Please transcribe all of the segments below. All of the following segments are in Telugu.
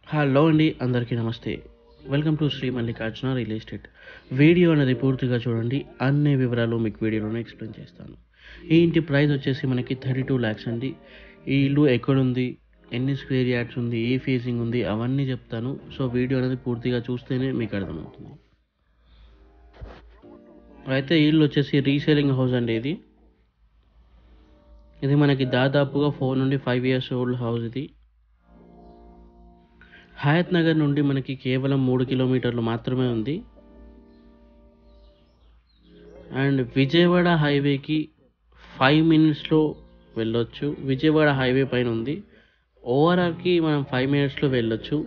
హలో అండి అందరికీ నమస్తే welcome to Sri Mallikarjuna real estate video అనేది పూర్తిగా చూడండి అన్ని వివరాలు మీకు వీడియోలోనే ఎక్స్ప్లెయిన్ చేస్తాను ఈ ఇంటి ప్రైస్ వచ్చేసి మనకి థర్టీ టూ ల్యాక్స్ అండి ఈ ఇల్లు ఎక్కడుంది ఎన్ని స్క్వేర్ యార్డ్స్ ఉంది ఏ ఫేసింగ్ ఉంది అవన్నీ చెప్తాను సో వీడియో అనేది పూర్తిగా చూస్తేనే మీకు అర్థమవుతుంది అయితే ఈ ఇల్లు వచ్చేసి రీసేలింగ్ హౌస్ అండి ఇది ఇది మనకి దాదాపుగా ఫోర్ నుండి ఫైవ్ ఇయర్స్ ఓల్డ్ హౌస్ ఇది హయత్ నగర్ నుండి మనకి కేవలం మూడు కిలోమీటర్లు మాత్రమే ఉంది అండ్ విజయవాడ హైవేకి ఫైవ్ మినిట్స్లో వెళ్ళొచ్చు విజయవాడ హైవే పైన ఉంది ఓఆర్ఆర్కి మనం ఫైవ్ మినిట్స్లో వెళ్ళొచ్చు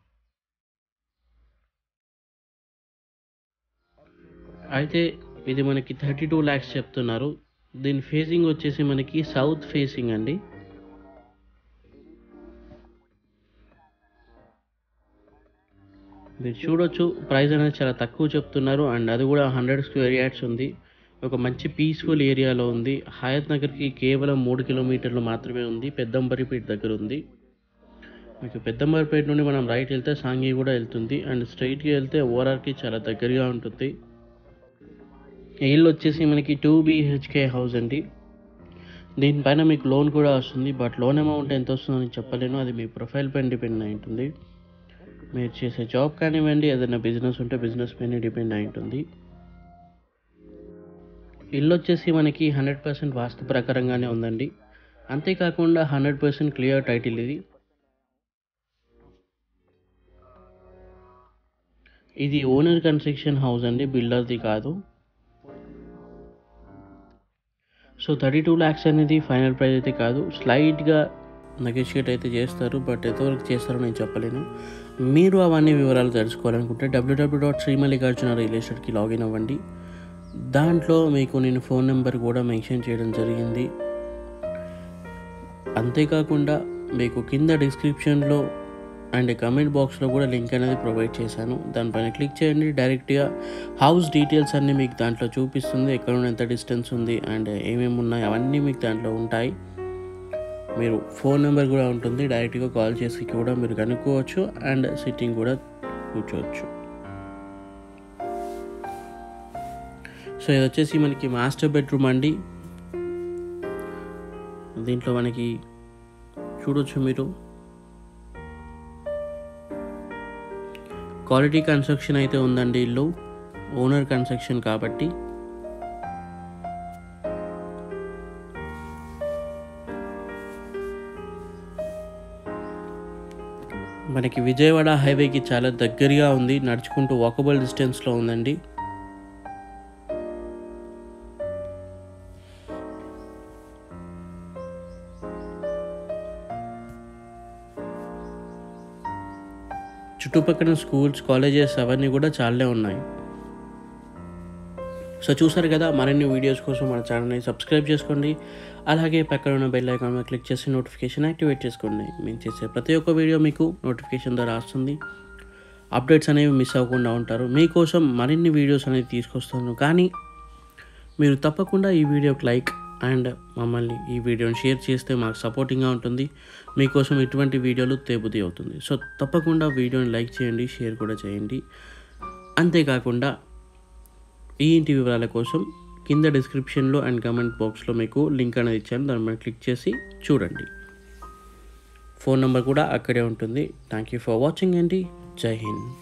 అయితే ఇది మనకి థర్టీ టూ ల్యాక్స్ చెప్తున్నారు దీని ఫేసింగ్ వచ్చేసి మనకి సౌత్ ఫేసింగ్ అండి మీరు చూడొచ్చు ప్రైస్ అనేది చాలా తక్కువ చెప్తున్నారు అండ్ అది కూడా హండ్రెడ్ స్క్వేర్ యార్డ్స్ ఉంది ఒక మంచి పీస్ఫుల్ ఏరియాలో ఉంది హయత్ నగర్కి కేవలం మూడు కిలోమీటర్లు మాత్రమే ఉంది పెద్దంబరిపేట దగ్గర ఉంది మీకు పెద్దంబరిపేట నుండి మనం రైట్ వెళ్తే సాంగి కూడా వెళ్తుంది అండ్ స్ట్రైట్కి వెళ్తే ఓఆర్ఆర్కి చాలా దగ్గరగా ఉంటుంది ఈ ఇల్లు వచ్చేసి మనకి టూ బీహెచ్కే హౌస్ అండి దీనిపైన మీకు లోన్ కూడా వస్తుంది బట్ లోన్ అమౌంట్ ఎంత వస్తుందని చెప్పలేను అది మీ ప్రొఫైల్ పైన డిపెండ్ అయి ఉంటుంది మీరు చేసే జాబ్ కానివ్వండి ఏదైనా బిజినెస్ ఉంటే బిజినెస్ పైన డిపెండ్ అయి ఉంటుంది ఇల్లు వచ్చేసి మనకి హండ్రెడ్ పర్సెంట్ వాస్తు ప్రకారంగానే ఉందండి అంతేకాకుండా హండ్రెడ్ పర్సెంట్ క్లియర్ టైటిల్ ఇది ఇది ఓనర్ కన్స్ట్రక్షన్ హౌస్ అండి బిల్డర్ది కాదు సో థర్టీ టూ ల్యాక్స్ అనేది ఫైనల్ ప్రైస్ అయితే కాదు స్లైట్గా నెగోషియేట్ అయితే చేస్తారు బట్ ఎంతవరకు చేస్తారో నేను చెప్పలేను మీరు అవన్నీ వివరాలు తెలుసుకోవాలనుకుంటే డబ్ల్యూడబ్ల్యూ డాట్ శ్రీమల్లికార్జున రియల్ ఎస్టేట్కి లాగిన్ అవ్వండి దాంట్లో మీకు నేను ఫోన్ నెంబర్ కూడా మెన్షన్ చేయడం జరిగింది అంతేకాకుండా మీకు కింద డిస్క్రిప్షన్లో అండ్ కమెంట్ బాక్స్లో కూడా లింక్ అనేది ప్రొవైడ్ చేశాను దానిపైన క్లిక్ చేయండి డైరెక్ట్గా హౌస్ డీటెయిల్స్ అన్నీ మీకు దాంట్లో చూపిస్తుంది ఎక్కడ ఉన్న ఎంత డిస్టెన్స్ ఉంది అండ్ ఏమేమి ఉన్నాయి అవన్నీ మీకు దాంట్లో ఉంటాయి మీరు ఫోన్ నెంబర్ కూడా ఉంటుంది డైరెక్ట్గా కాల్ చేసి కూడా మీరు కనుక్కోవచ్చు అండ్ సిట్టింగ్ కూడా కూర్చోవచ్చు సో ఇది వచ్చేసి మనకి మాస్టర్ బెడ్రూమ్ అండి దీంట్లో మనకి చూడొచ్చు మీరు క్వాలిటీ కన్స్ట్రక్షన్ అయితే ఉందండి ఇల్లు ఓనర్ కన్స్ట్రక్షన్ కాబట్టి మనకి విజయవాడ హైవేకి చాలా దగ్గరగా ఉంది నడుచుకుంటూ వాకబుల్ డిస్టెన్స్లో ఉందండి చుట్టుపక్కల స్కూల్స్ కాలేజెస్ అవన్నీ కూడా చాలానే ఉన్నాయి సో చూసారు కదా మరిన్ని వీడియోస్ కోసం మన ఛానల్ని సబ్స్క్రైబ్ చేసుకోండి అలాగే పక్కన ఉన్న బెల్ ఐకాన్ మీద క్లిక్ చేసి నోటిఫికేషన్ యాక్టివేట్ చేసుకోండి మేము చేసే ప్రతి ఒక్క వీడియో మీకు నోటిఫికేషన్ ద్వారా వస్తుంది అప్డేట్స్ అనేవి మిస్ అవ్వకుండా ఉంటారు మీకోసం మరిన్ని వీడియోస్ అనేవి తీసుకొస్తాను కానీ మీరు తప్పకుండా ఈ వీడియోకి లైక్ అండ్ మమ్మల్ని ఈ వీడియోని షేర్ చేస్తే మాకు సపోర్టింగ్గా ఉంటుంది మీకోసం ఇటువంటి వీడియోలు తేబుది అవుతుంది సో తప్పకుండా వీడియోని లైక్ చేయండి షేర్ కూడా చేయండి అంతేకాకుండా ఈ ఇంటి వివరాల కోసం కింద డిస్క్రిప్షన్లో అండ్ కమెంట్ బాక్స్లో మీకు లింక్ అనేది ఇచ్చాను దాని మీద క్లిక్ చేసి చూడండి ఫోన్ నెంబర్ కూడా అక్కడే ఉంటుంది థ్యాంక్ యూ ఫర్ వాచింగ్ అండి జై హింద్